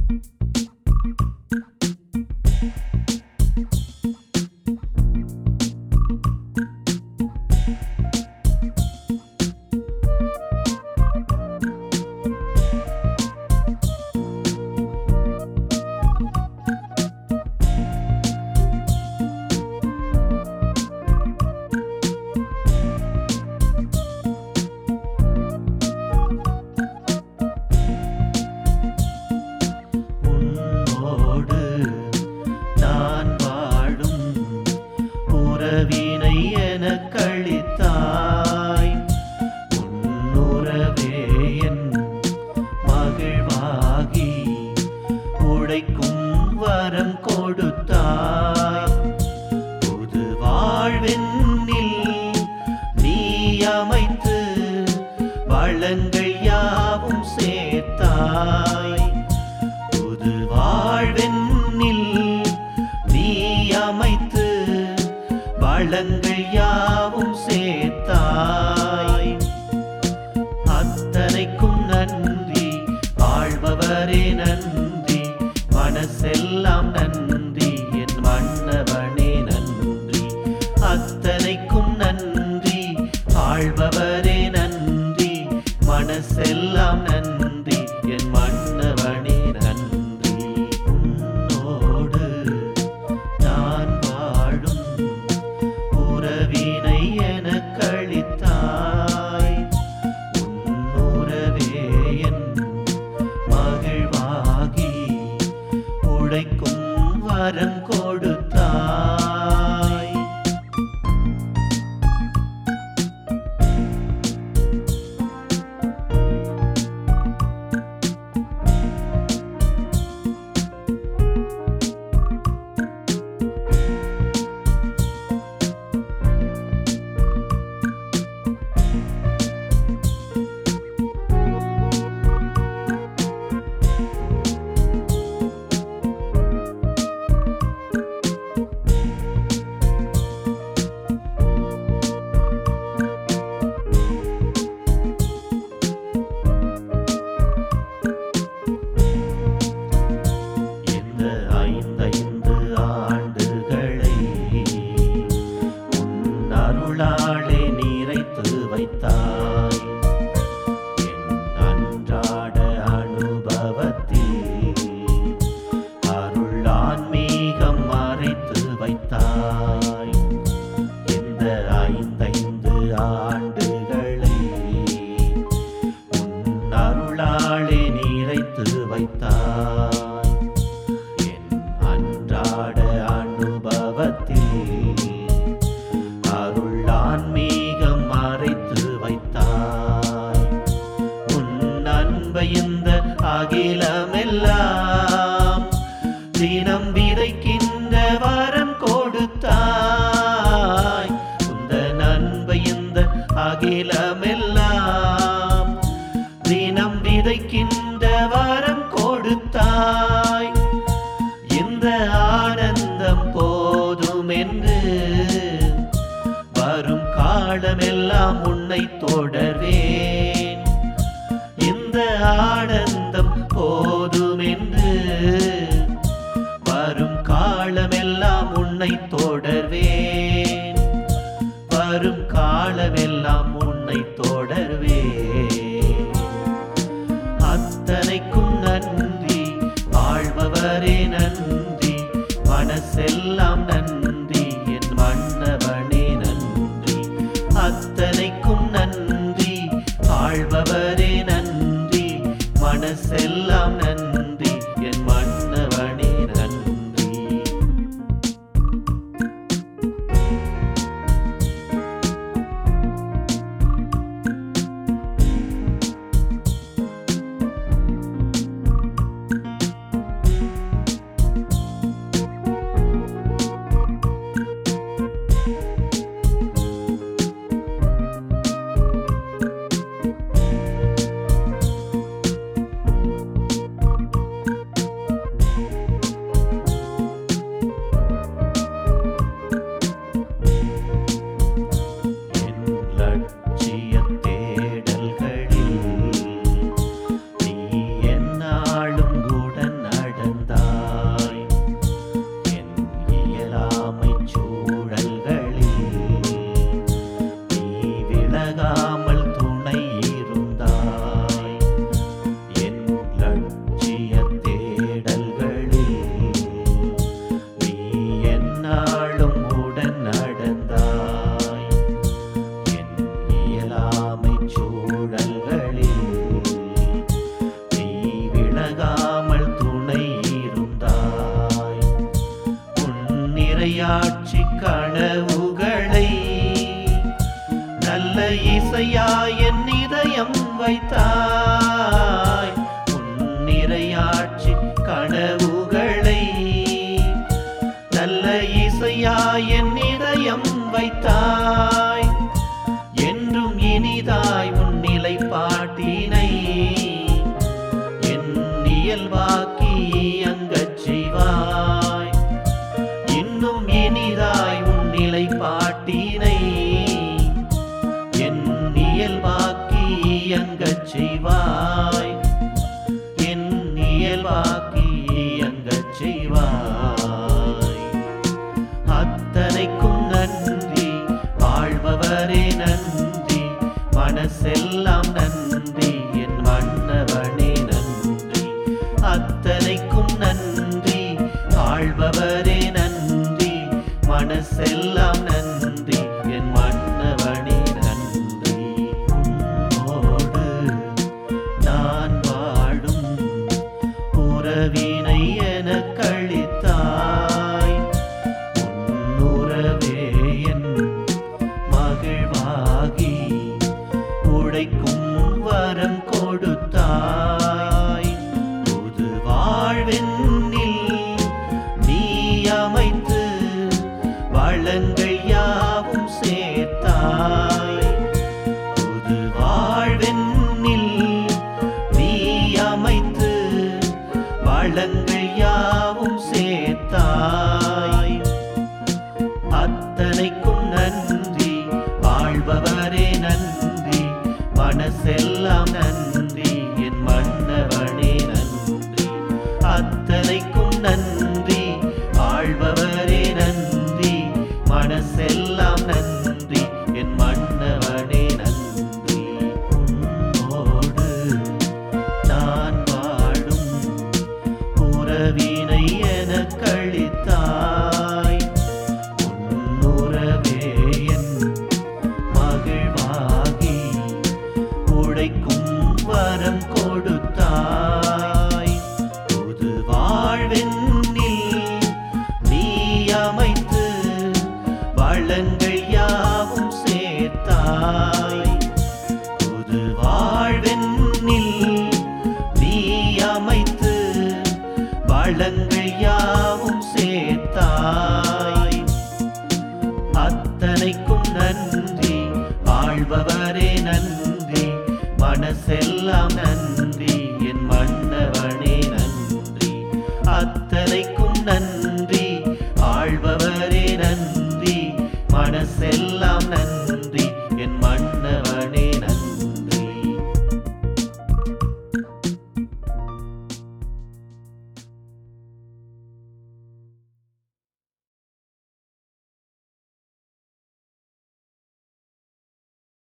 உன்னோடு நான் வாழும் உறவினை எனக் அளித்தாய் உன்னுறவே என் மகிழ்வாகி உழைக்கும் வரம் கொடுத்தாய் புது வாழ்வெண்ணில் நீ அமைத்து வளங்கள் யாவும் சேர்த்தாய் புது வாழ்வெண்ணில் நீ அமைத்து வளங்கள் யாவும் சேர்த்தாய் அத்தனைக்கும் நன்றி வாழ்பவரே நன்றி மனசெல்லாம் நன்றி என் மன்னவனே நன்றி அத்தனைக்கும் நன்றி வாழ்பவரே நன்றி மனசெல்லாம் நன்றி என் மன்னவனே நன்றி உன்னோடு நான் வாழும் உறவினை எனக் அளித்தாய் உன்னுறவே என் மகிழ்வாகி உழைக்கும் வரம் கொடுத்தாய் இந்த ஐந்தைந்து ஆண்டுகளை உன் அருளாலே நிறைத்து வைத்தாய் என் அன்றாட அனுபவத்தில் அருள் ஆன்மீகம் மறைத்து வைத்தாய் இந்த ஐந்தைந்து ஆண்டுகளை உன் அருளாலே நிறைத்து வைத்தாய் என் அன்றாட அனுபவத்தில் அருள் ஆன்மீகம் மறைத்து வைத்தாய் உன் அன்பை இந்த அகிலமெல்லாம் தினம் விதைக்கின்ற வரம் கொடுத்தாய் உந்த நண்பை இந்த அகிலமெல்லாம் தினம் விதைக்கின்ற வரம் கொடுத்தாய் இந்த ஆனந்தம் போதும் என்று வரும் காலமெல்லாம் உன்னை தொடர்வேன் இந்த ஆனந்தம் போதும் என்று வரும் காலமெல்லாம் உன்னை தொடர்வேன் வரும் காலமெல்லாம் உன்னை தொடர்வேன் அத்தனைக்கும் நன்றி வாழ்பவரே நன்றி மனசெல்லாம் நன்றி என் மன்னவனே நன்றி அத்தனைக்கும் நன்றி வாழ்பவரே நன்றி மனசெல்லாம் நன்றி என் மன்னவனே நன்றி இரையாட்சி கனவுகளை நல்ல இசையா என் இதயம் வைத்தாய் என்றும் இனிதாய் உன் நிலைப்பாட்டினை என் இயல்பாக்கி அங்கச் செய்வாய் இன்னும் இனிதாய் உன் நிலைப்பாட்டினை என் இயல்பாக்கி அங்கச் செய்வாய் என் இயல்பாக்கி அங்கச் செய்வாய் அத்தனைக்கும் நன்றி வாழ்பவரே நன்றி மனசெல்லாம் நன்றி என் மன்னவனே நன்றி அத்தனைக்கும் நன்றி வாழ்பவரே நன்றி மனசெல்லாம் நன்றி என் மன்னவனே நன்றி உம்மோடு நான் வாழும் உறவினை எனக் கழித்தாய் உன்னுறவே என் மகிழ்வாகி உழைக்கும் வரம் கொடுத்தாய் புது வாழ்வெண்ணில் நீ அமைத்து வளங்கள் யாவும் சேர்த்தாய் புது வாழ்வெண்ணில் நீ அமைத்து வளங்கள் யாவும் சேர்த்தாய் அத்தனைக்கும் நன்றி வாழ்பவரே நன்றி மனசெல்லாம் நன்றி என் மன்னவனே நன்றி அத்தனைக்கும் நன்றி வாழ்பவரே நன்றி மனசெல்லாம் நன்றி என் மன்னவனே நன்றி உம்மோடு நான் வாழும் உறவினை எனக் கழித்தாய் உன்னுறவே என் மகிழ்வாகி உழைக்கும் வரம் கொடுத்தாய் புது வாழ்வெண்ணில் நீ அமைத்து வளங்கள் யாவும் சேர்த்தாய் புது வாழ்வெண்ணில் நீ அமைத்து வளங்கள் யாவும் சேர்த்தாய் அத்தனைக்கும் நன்றி வாழ்பவரே நன்றி மனசெல்லாம் நன்றி என் மன்னவனே நன்றி அத்தனைக்கும் நன்றி ஆழ்பவரே நன்றி மனசெல்லாம் நன்றி